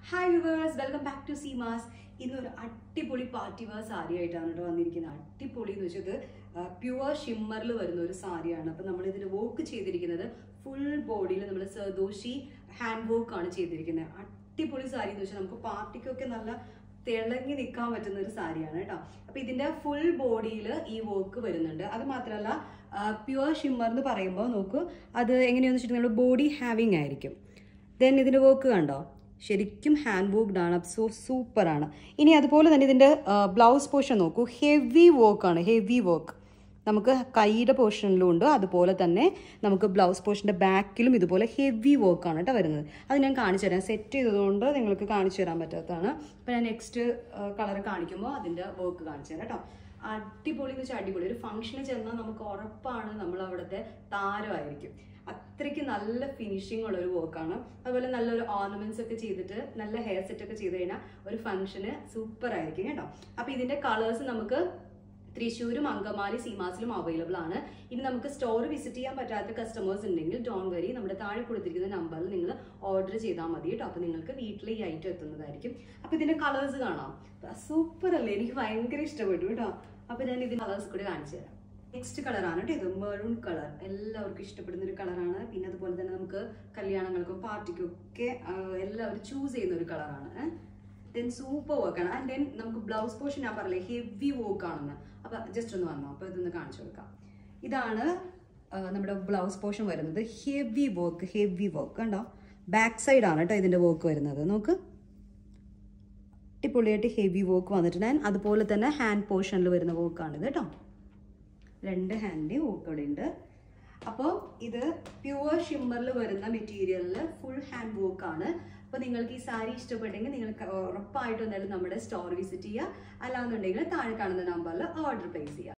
hi viewers welcome back to Seemas ഇന്നൊരു അടിപൊളി party wear sari ആയിട്ടാണ് കേട്ടോ വന്നിരിക്കുന്നത് അടിപൊളി എന്ന് വെച്ചത് പ്യുവർ ഷിമ്മറിൽ വരുന്ന ഒരു സാരിയാണ് അപ്പം നമ്മൾ ഇതിൽ വർക്ക് ചെയ്തിരിക്കുന്നത് ഫുൾ ബോഡിയിൽ നമ്മൾ സർദോഷി ഹാൻഡ് വർക്ക് ആണ് ചെയ്തിരിക്കുന്നത് അടിപൊളി സാരി എന്ന് വെച്ചാൽ നമുക്ക് പാർട്ടിക്കൊക്കെ നല്ല തിളങ്ങി നിൽക്കാൻ പറ്റുന്ന ഒരു സാരിയാണ് കേട്ടോ അപ്പൊ ഇതിന്റെ ഫുൾ ബോഡിയിൽ ഈ വർക്ക് വരുന്നുണ്ട് അത് മാത്രമല്ല പ്യുവർ ഷിമ്മർ എന്ന് പറയുമ്പോൾ നോക്കൂ അത് എങ്ങനെയാണെന്ന് വെച്ചിട്ടുണ്ടെങ്കിൽ ബോഡി ഹാവിങ് ആയിരിക്കും ദെൻ ഇതിന്റെ വർക്ക് കണ്ടോ ശരിക്കും ഹാൻഡ് വർക്ക്ഡ് ആണ് സോ സൂപ്പറാണ് ഇനി അതുപോലെ തന്നെ ഇതിന്റെ ബ്ലൗസ് പോർഷൻ നോക്കൂ ഹെവി വർക്കാണ് ഹെവി വർക്ക് നമുക്ക് കൈയുടെ പോർഷനിലും ഉണ്ട് അതുപോലെ തന്നെ നമുക്ക് ബ്ലൗസ് പോർഷൻ്റെ ബാക്കിലും ഇതുപോലെ ഹെവി വർക്കാണ് കേട്ടോ വരുന്നത് അത് ഞാൻ കാണിച്ചു തരാം സെറ്റ് ചെയ്തതുകൊണ്ട് നിങ്ങൾക്ക് കാണിച്ചു തരാൻ പറ്റാത്തതാണ് അപ്പോൾ ഞാൻ നെക്സ്റ്റ് കളർ കാണിക്കുമ്പോൾ അതിൻ്റെ വർക്ക് കാണിച്ചു തരാം കേട്ടോ അടിപൊളി എന്ന് വെച്ചാൽ അടിപൊളി ഒരു ഫംഗ്ഷന് ചെന്നാൽ നമുക്ക് ഉറപ്പാണ് നമ്മൾ അവിടുത്തെ താരമായിരിക്കും അത്രയ്ക്ക് നല്ല ഫിനിഷിംഗ് ഉള്ള ഒരു വർക്കാണ് അതുപോലെ നല്ലൊരു ഓർണമെന്റ്സ് ഒക്കെ ചെയ്തിട്ട് നല്ല ഹെയർ സെറ്റ് ഒക്കെ ചെയ്ത് കഴിഞ്ഞാൽ ഒരു ഫംഗ്ഷന് സൂപ്പർ ആയിരിക്കും കേട്ടോ അപ്പൊ ഇതിന്റെ കളേഴ്സ് നമുക്ക് തൃശ്ശൂരും അങ്കമാലി സീമാസിലും അവൈലബിൾ ആണ് ഇനി നമുക്ക് സ്റ്റോർ വിസിറ്റ് ചെയ്യാൻ പറ്റാത്ത കസ്റ്റമേഴ്സ് ഉണ്ടെങ്കിൽ ഡോൺ വരി നമ്മുടെ താഴെ കൊടുത്തിരിക്കുന്ന നമ്പറിൽ നിങ്ങൾ ഓർഡർ ചെയ്താൽ മതി കേട്ടോ അപ്പോൾ നിങ്ങൾക്ക് വീട്ടിൽ ഈ ഐറ്റം എത്തുന്നതായിരിക്കും അപ്പോൾ ഇതിന്റെ കളേഴ്സ് കാണാം സൂപ്പർ അല്ലേ എനിക്ക് ഭയങ്കര ഇഷ്ടപ്പെട്ടു കേട്ടോ അപ്പോൾ ഞാൻ ഇതിന്റെ കളേഴ്സ് കൂടി കാണിച്ചു തരാം നെക്സ്റ്റ് കളറാണ് കേട്ടോ ഇത് മെറൂൺ കളർ എല്ലാവർക്കും ഇഷ്ടപ്പെടുന്ന ഒരു കളറാണ് പിന്നെ അതുപോലെ തന്നെ നമുക്ക് കല്യാണങ്ങൾക്കും പാർട്ടിക്കും ഒക്കെ എല്ലാവരും ചൂസ് ചെയ്യുന്ന ഒരു കളറാണ് ദെൻ സൂപ്പർ വർക്കാണ് ആൻഡ് ദെൻ നമുക്ക് ബ്ലൗസ് പോർഷൻ ഞാൻ പറഞ്ഞില്ലേ ഹെവി വർക്ക് ആണെന്ന് അപ്പൊ ജസ്റ്റ് ഒന്ന് വന്നോ അപ്പൊ ഇതൊന്ന് കാണിച്ചു കൊടുക്കാം ഇതാണ് നമ്മുടെ ബ്ലൗസ് പോർഷൻ വരുന്നത് ഹെവി വർക്ക് ഹെവി വർക്ക് കണ്ടോ ബാക്ക് സൈഡ് ആണ് കേട്ടോ ഇതിന്റെ വർക്ക് വരുന്നത് നോക്ക് അടിപൊളിയായിട്ട് ഹെവി വർക്ക് വന്നിട്ടുണ്ട് ആൻഡ് അതുപോലെ തന്നെ ഹാൻഡ് പോർഷനിൽ വരുന്ന വർക്കാണിത് കേട്ടോ രണ്ട് ഹാൻഡിൻ്റെ വർക്ക് അവിടെ ഉണ്ട് അപ്പോൾ ഇത് പ്യുവർ ഷിമ്മറിൽ വരുന്ന മെറ്റീരിയലിൽ ഫുൾ ഹാൻഡ് വർക്ക് ആണ് അപ്പോൾ നിങ്ങൾക്ക് ഈ സാരി ഇഷ്ടപ്പെട്ടെങ്കിൽ നിങ്ങൾക്ക് ഉറപ്പായിട്ടും എന്തായാലും നമ്മുടെ സ്റ്റോർ വിസിറ്റ് ചെയ്യുക അല്ലാന്നുണ്ടെങ്കിൽ താഴെ കാണുന്ന നമ്പറിൽ ഓർഡർ പ്ലേസ് ചെയ്യുക